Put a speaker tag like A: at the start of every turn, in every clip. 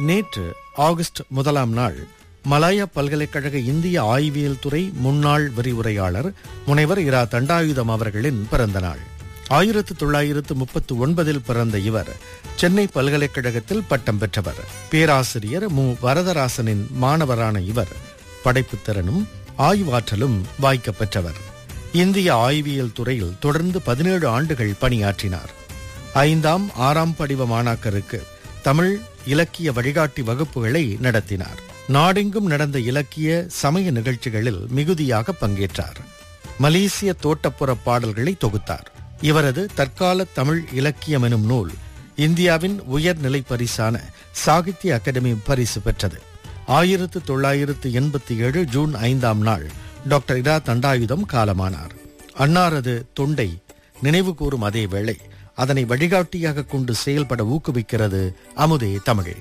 A: நேற்று ஆகஸ்ட் முதலாம் நாள் மலாயா பல்கலைக்கழக இந்திய ஆய்வியல் துறை முன்னாள் விரிவுரையாளர் முனைவர் இரா தண்டாயுதம் அவர்களின் பிறந்த நாள் ஆயிரத்து தொள்ளாயிரத்து முப்பத்து ஒன்பதில் பிறந்த இவர் சென்னை பல்கலைக்கழகத்தில் பட்டம் பெற்றவர் பேராசிரியர் மு வரதராசனின் மாணவரான இவர் படைப்புத் திறனும் ஆய்வாற்றலும் வாய்க்கப் பெற்றவர் இந்திய ஆய்வியல் துறையில் தொடர்ந்து பதினேழு ஆண்டுகள் பணியாற்றினார் ஐந்தாம் ஆறாம் படிவ மாணாக்கருக்கு தமிழ் இலக்கிய வழிகாட்டி வகுப்புகளை நடத்தினார் நாடெங்கும் நடந்த இலக்கிய சமய நிகழ்ச்சிகளில் மிகுதியாக பங்கேற்றார் மலேசிய தோட்டப்புற பாடல்களை தொகுத்தார் இவரது தற்கால தமிழ் இலக்கியம் எனும் நூல் இந்தியாவின் உயர்நிலை பரிசான சாகித்ய அகாடமி பரிசு பெற்றது ஆயிரத்து தொள்ளாயிரத்து எண்பத்தி ஏழு ஜூன் ஐந்தாம் நாள் டாக்டர் இரா தண்டாயுதம் காலமானார் அன்னாரது தொண்டை நினைவு கூறும் அதே வேளை அதனை வழிகாட்டியாக கொண்டு செயல்பட ஊக்குவிக்கிறது அமுதே தமிழே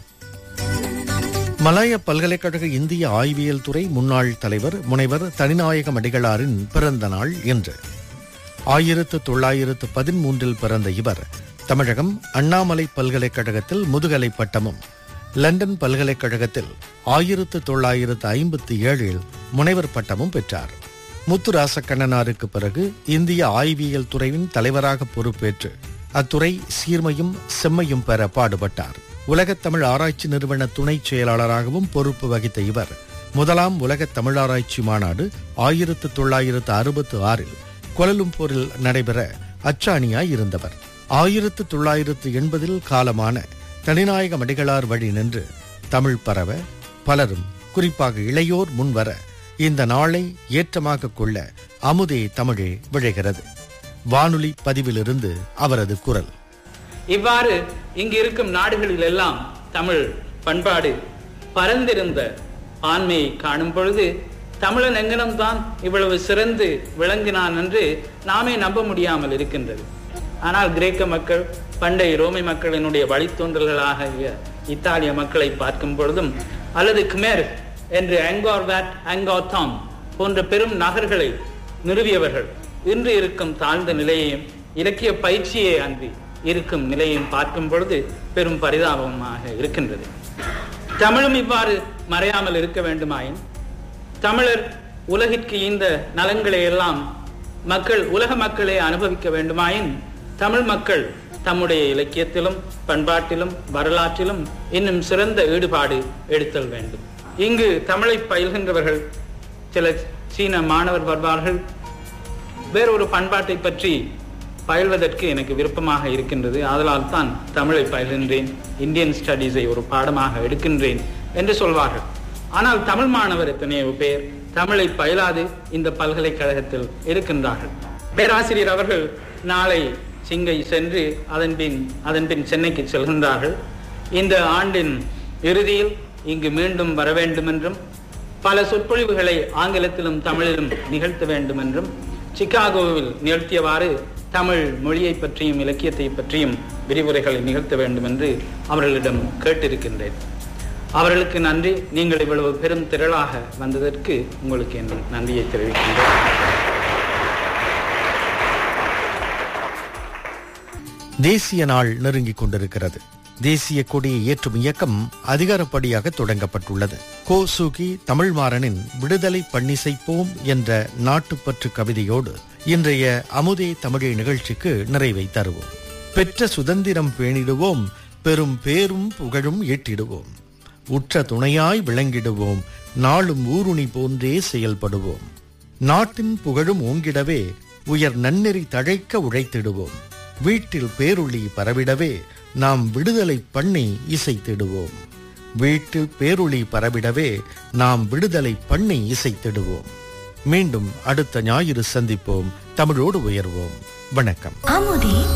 A: மலாய பல்கலைக்கழக இந்திய ஆய்வியல் துறை முன்னாள் தலைவர் முனைவர் தனிநாயகம் அடிகளாரின் பிறந்த நாள் இன்று ஆயிரத்து தொள்ளாயிரத்து பதிமூன்றில் பிறந்த இவர் தமிழகம் அண்ணாமலை பல்கலைக்கழகத்தில் முதுகலை பட்டமும் லண்டன் பல்கலைக்கழகத்தில் ஆயிரத்து தொள்ளாயிரத்து ஐம்பத்தி ஏழில் முனைவர் பட்டமும் பெற்றார் முத்துராசக்கண்ணனாருக்கு பிறகு இந்திய ஆய்வியல் துறையின் தலைவராக பொறுப்பேற்று அத்துறை சீர்மையும் செம்மையும் பெற பாடுபட்டார் உலகத் தமிழ் ஆராய்ச்சி நிறுவன துணைச் செயலாளராகவும் பொறுப்பு வகித்த இவர் முதலாம் உலகத் தமிழாராய்ச்சி மாநாடு ஆயிரத்து தொள்ளாயிரத்து அறுபத்து ஆறில் கொலலும்பூரில் நடைபெற அச்சாணியாய் இருந்தவர் ஆயிரத்து தொள்ளாயிரத்து எண்பதில் காலமான தனிநாயக அடிகளார் வழி நின்று தமிழ் பரவ பலரும் குறிப்பாக இளையோர் முன்வர இந்த நாளை ஏற்றமாக கொள்ள அமுதே தமிழே விழைகிறது வானொலி பதிவிலிருந்து அவரது குரல்
B: இவ்வாறு இங்கு இருக்கும் நாடுகளில் எல்லாம் தமிழ் பண்பாடு பரந்திருந்த ஆண்மையை காணும் பொழுது தமிழன் எங்கனம்தான் இவ்வளவு சிறந்து விளங்கினான் என்று நாமே நம்ப முடியாமல் இருக்கின்றது ஆனால் கிரேக்க மக்கள் பண்டைய ரோமை மக்களினுடைய வழித்தோன்றல்களாகிய இத்தாலிய மக்களை பார்க்கும் பொழுதும் அல்லது குமேர் என்று ஆங்கோர்வேட் ஆங்கோத்தாம் போன்ற பெரும் நகர்களை நிறுவியவர்கள் இன்று இருக்கும் தாழ்ந்த நிலையையும் இலக்கிய பயிற்சியை அன்றி இருக்கும் நிலையையும் பார்க்கும் பொழுது பெரும் பரிதாபமாக இருக்கின்றது தமிழும் இவ்வாறு மறையாமல் இருக்க வேண்டுமாயின் தமிழர் உலகிற்கு இந்த நலன்களை எல்லாம் மக்கள் உலக மக்களே அனுபவிக்க வேண்டுமாயின் தமிழ் மக்கள் தம்முடைய இலக்கியத்திலும் பண்பாட்டிலும் வரலாற்றிலும் இன்னும் சிறந்த ஈடுபாடு எடுத்தல் வேண்டும் இங்கு தமிழை பயில்கின்றவர்கள் சில சீன மாணவர் வருவார்கள் வேறொரு பண்பாட்டை பற்றி பயில்வதற்கு எனக்கு விருப்பமாக இருக்கின்றது அதனால் தான் தமிழை பயில்கின்றேன் இந்தியன் ஸ்டடீஸை ஒரு பாடமாக எடுக்கின்றேன் என்று சொல்வார்கள் ஆனால் தமிழ் மாணவர் எத்தனையோ பேர் தமிழை பயிலாது இந்த பல்கலைக்கழகத்தில் இருக்கின்றார்கள் பேராசிரியர் அவர்கள் நாளை சிங்கை சென்று அதன் பின் அதன் பின் சென்னைக்கு செல்கின்றார்கள் இந்த ஆண்டின் இறுதியில் இங்கு மீண்டும் வர வேண்டும் என்றும் பல சொற்பொழிவுகளை ஆங்கிலத்திலும் தமிழிலும் நிகழ்த்த வேண்டும் என்றும் சிகாகோவில் நிகழ்த்தியவாறு தமிழ் மொழியை பற்றியும் இலக்கியத்தை பற்றியும் விரிவுரைகளை நிகழ்த்த வேண்டும் என்று அவர்களிடம் கேட்டிருக்கின்றேன் அவர்களுக்கு நன்றி நீங்கள் இவ்வளவு பெரும் திரளாக வந்ததற்கு உங்களுக்கு என் நன்றியை தெரிவிக்கின்றேன்
A: தேசிய நாள் நெருங்கிக் கொண்டிருக்கிறது தேசிய கொடியை ஏற்றும் இயக்கம் அதிகாரப்படியாக தொடங்கப்பட்டுள்ளது கோசுகி தமிழ்மாறனின் விடுதலை பண்ணிசைப்போம் என்ற நாட்டுப்பற்று கவிதையோடு இன்றைய அமுதே தமிழை நிகழ்ச்சிக்கு நிறைவை தருவோம் பெற்ற சுதந்திரம் பேணிடுவோம் பெரும் பேரும் புகழும் ஈட்டிடுவோம் உற்ற துணையாய் விளங்கிடுவோம் நாளும் ஊருணி போன்றே செயல்படுவோம் நாட்டின் புகழும் ஓங்கிடவே உயர் நன்னெறி தழைக்க உழைத்திடுவோம் வீட்டில் பேருளி பரவிடவே நாம் விடுதலை பண்ணி இசைத்திடுவோம் வீட்டில் பேருளி பரவிடவே நாம் விடுதலை பண்ணி இசைத்திடுவோம் மீண்டும் அடுத்த ஞாயிறு சந்திப்போம் தமிழோடு உயர்வோம் வணக்கம்
C: அமுதே